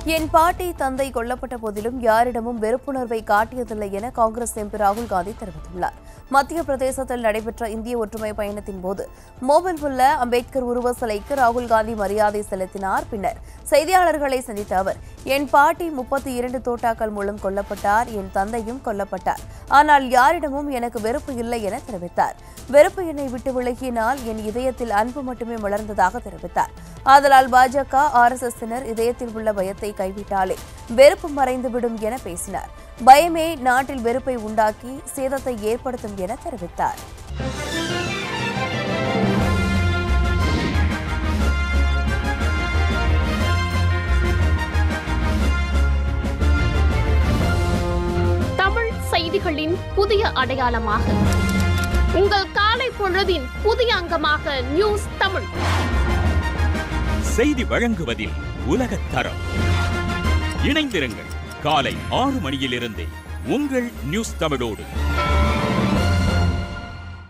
என் பாட்டி தந்தை கொல்லப்பட்ட போதிலும் யாரிடமும் வெறுப்புணர்வை காட்டியதில்லை என காங்கிரஸ் எம்பி ராகுல் காந்தி தெரிவித்துள்ளார் மத்திய பிரதேசத்தில் நடைபெற்ற இந்திய ஒற்றுமை பயணத்தின் போது மோபில் உள்ள அம்பேத்கர் உருவ சிலைக்கு ராகுல் காந்தி மரியாதை செலுத்தினார் பின்னர் செய்தியாளர்களை சந்தித்த அவர் என் பாட்டி முப்பத்தி இரண்டு தோட்டாக்கள் மூலம் கொல்லப்பட்டார் என் தந்தையும் கொல்லப்பட்டார் ஆனால் யாரிடமும் எனக்கு வெறுப்பு இல்லை என தெரிவித்தார் வெறுப்பு என்னை விட்டு விலகினால் என் இதயத்தில் அன்பு மட்டுமே வளர்ந்ததாக தெரிவித்தார் ஆதலால் பாஜக ஆர்எஸ்எஸ்ஸினர் இதயத்தில் உள்ள பயத்தை கைவிட்டாலே வெறுப்பு மறைந்துவிடும் என பேசினார் பயமே நாட்டில் வெறுப்பை உண்டாக்கி சேதத்தை ஏற்படுத்தும் என தெரிவித்தார் தமிழ் செய்திகளின் புதிய அடையாளமாக உங்கள் காலை பொழுதின் புதிய அங்கமாக நியூஸ் தமிழ் செய்தி வழங்குவதில் உலகத் தரம் இணைந்திருங்கள் காலை ஆறு மணியிலிருந்தே உங்கள் நியூஸ் தமிழோடு